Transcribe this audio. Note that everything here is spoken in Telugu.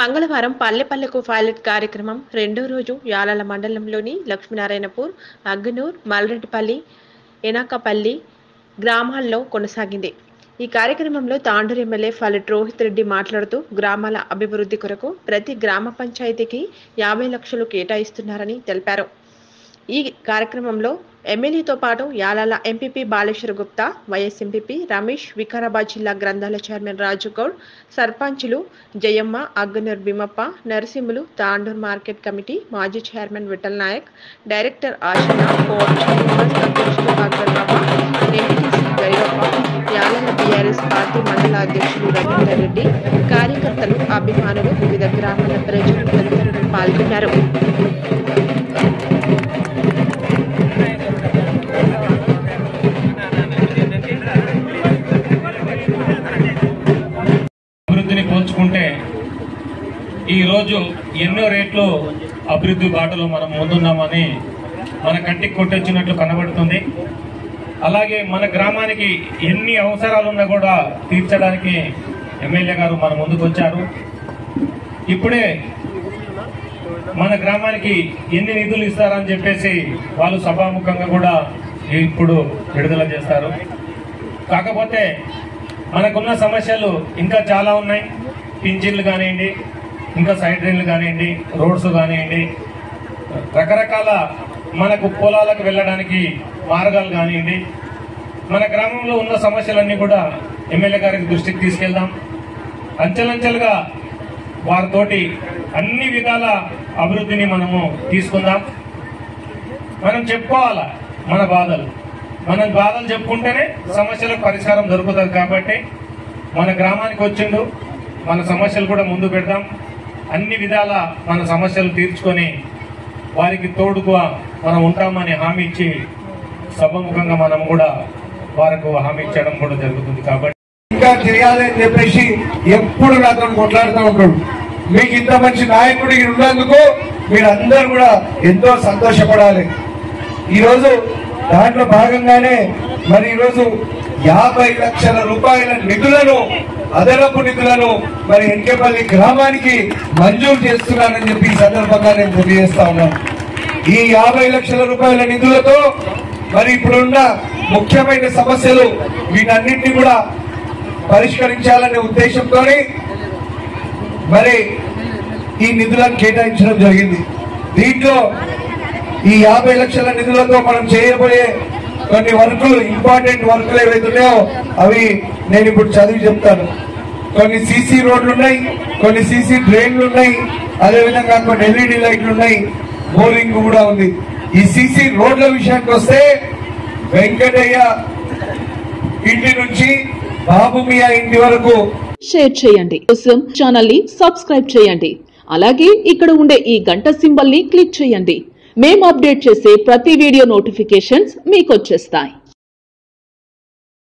మంగళవారం పల్లెపల్లెకు పైలట్ కార్యక్రమం రెండో రోజు యాలాల మండలంలోని లక్ష్మీనారాయణపూర్ అగ్గనూర్ మల్రెడ్డిపల్లి ఎనకపల్లి గ్రామాల్లో కొనసాగింది ఈ కార్యక్రమంలో తాండూరు ఎమ్మెల్యే పల్లెట్ రోహిత్ రెడ్డి మాట్లాడుతూ గ్రామాల అభివృద్ధి కొరకు ప్రతి గ్రామ పంచాయతీకి యాభై లక్షలు కేటాయిస్తున్నారని తెలిపారు ఈ కార్యక్రమంలో ఎమ్మెల్యేతో పాటు Yalala MPP Baleshwar Gupta vice MPP Ramesh Vikarabad జిల్లా గ్రంథాల చైర్మన్ రాజు గౌడ్ సర్పంచులు జయమ్మ అగ్గనూర్ భీమప్ప నరసింహులు తాండూర్ మార్కెట్ కమిటీ మాజీ చైర్మన్ విఠల్ నాయక్ డైరెక్టర్ ఆశన కోట్ శ్రీనివాస్ అధ్యక్షులు భాస్కర్ బాబా ఎంపీటీసీ గైరప్ప యాలల బీఆర్ఎస్ పార్టీ మండల అధ్యక్షులు రవీందర్ రెడ్డి కార్యకర్తలు అభిమానులు వివిధ గ్రామాల ప్రజలు తదితరులు పాల్గొన్నారు అభివృద్ధిని పోల్చుకుంటే ఈరోజు ఎన్నో రేట్లు అభివృద్ధి బాటలో మనం ముందున్నామని మన కంటికి కొట్టొచ్చినట్లు కనబడుతుంది అలాగే మన గ్రామానికి ఎన్ని అవసరాలున్నా కూడా తీర్చడానికి ఎమ్మెల్యే గారు మన ముందుకు వచ్చారు ఇప్పుడే మన గ్రామానికి ఎన్ని నిధులు ఇస్తారని చెప్పేసి వాళ్ళు సభాముఖంగా కూడా ఇప్పుడు విడుదల చేస్తారు కాకపోతే మనకున్న సమస్యలు ఇంకా చాలా ఉన్నాయి పింఛన్లు కానివ్వండి ఇంకా సైడ్ డ్రైన్లు కానివ్వండి రోడ్స్ కానివ్వండి రకరకాల మనకు పొలాలకు వెళ్ళడానికి మార్గాలు కానివ్వండి మన గ్రామంలో ఉన్న సమస్యలన్నీ కూడా ఎమ్మెల్యే గారికి దృష్టికి తీసుకెళ్దాం అంచెలంచెలుగా వారితోటి అన్ని విధాల అభివృద్ధిని మనము తీసుకుందాం మనం చెప్పుకోవాలా మన బాధలు మన బాధలు చెప్పుకుంటేనే సమస్యలకు పరిష్కారం దొరుకుతుంది కాబట్టి మన గ్రామానికి వచ్చిండు మన సమస్యలు కూడా ముందు పెడదాం అన్ని విధాల మన సమస్యలు తీర్చుకొని వారికి తోడుగా మనం ఉంటామని హామీ ఇచ్చి సభముఖంగా మనం కూడా వారికి హామీ ఇచ్చడం కూడా జరుగుతుంది కాబట్టి ఇంకా చేయాలి అని చెప్పేసి ఎప్పుడు నాతో కొట్లాడుతూ ఉంటాడు మీకు ఇంత మంచి నాయకుడు ఇక్కడ ఉన్నందుకు మీరందరూ కూడా ఎంతో సంతోషపడాలి ఈరోజు దాంట్లో భాగంగానే మరి ఈరోజు యాభై లక్షల రూపాయల నిధులను అదనపు నిధులను మరి ఎన్కేపల్లి గ్రామానికి మంజూరు చేస్తున్నానని చెప్పి ఈ సందర్భంగా నేను తెలియజేస్తా ఉన్నాను ఈ యాభై లక్షల రూపాయల నిధులతో మరి ఇప్పుడున్న ముఖ్యమైన సమస్యలు వీటన్నింటినీ కూడా పరిష్కరించాలనే ఉద్దేశంతో మరి ఈ నిధులను కేటాయించడం జరిగింది దీంట్లో ఈ యాభై లక్షల నిధులతో మనం చేయబోయే కొన్ని వర్కులు ఇంపార్టెంట్ వర్కులు ఏవైతే ఉన్నాయో అవి నేను ఇప్పుడు చదివి చెప్తాను కొన్ని సీసీ రోడ్లు ఉన్నాయి కొన్ని సీసీ డ్రైన్లు ఉన్నాయి అదేవిధంగా కొన్ని ఎల్ఈడి లైట్లు ఉన్నాయి బోరింగ్ కూడా ఉంది ఈ సీసీ రోడ్ల విషయానికి వస్తే వెంకటయ్య ఇంటి నుంచి బాబు మియా ఇంటి వరకు షేర్ చేయండి కోసం ఛానల్ ని సబ్స్క్రైబ్ చేయండి అలాగే ఇక్కడ ఉండే ఈ గంట సింబల్ ని క్లిక్ చేయండి మేము అప్డేట్ చేసే ప్రతి వీడియో నోటిఫికేషన్స్ మీకు వచ్చేస్తాయి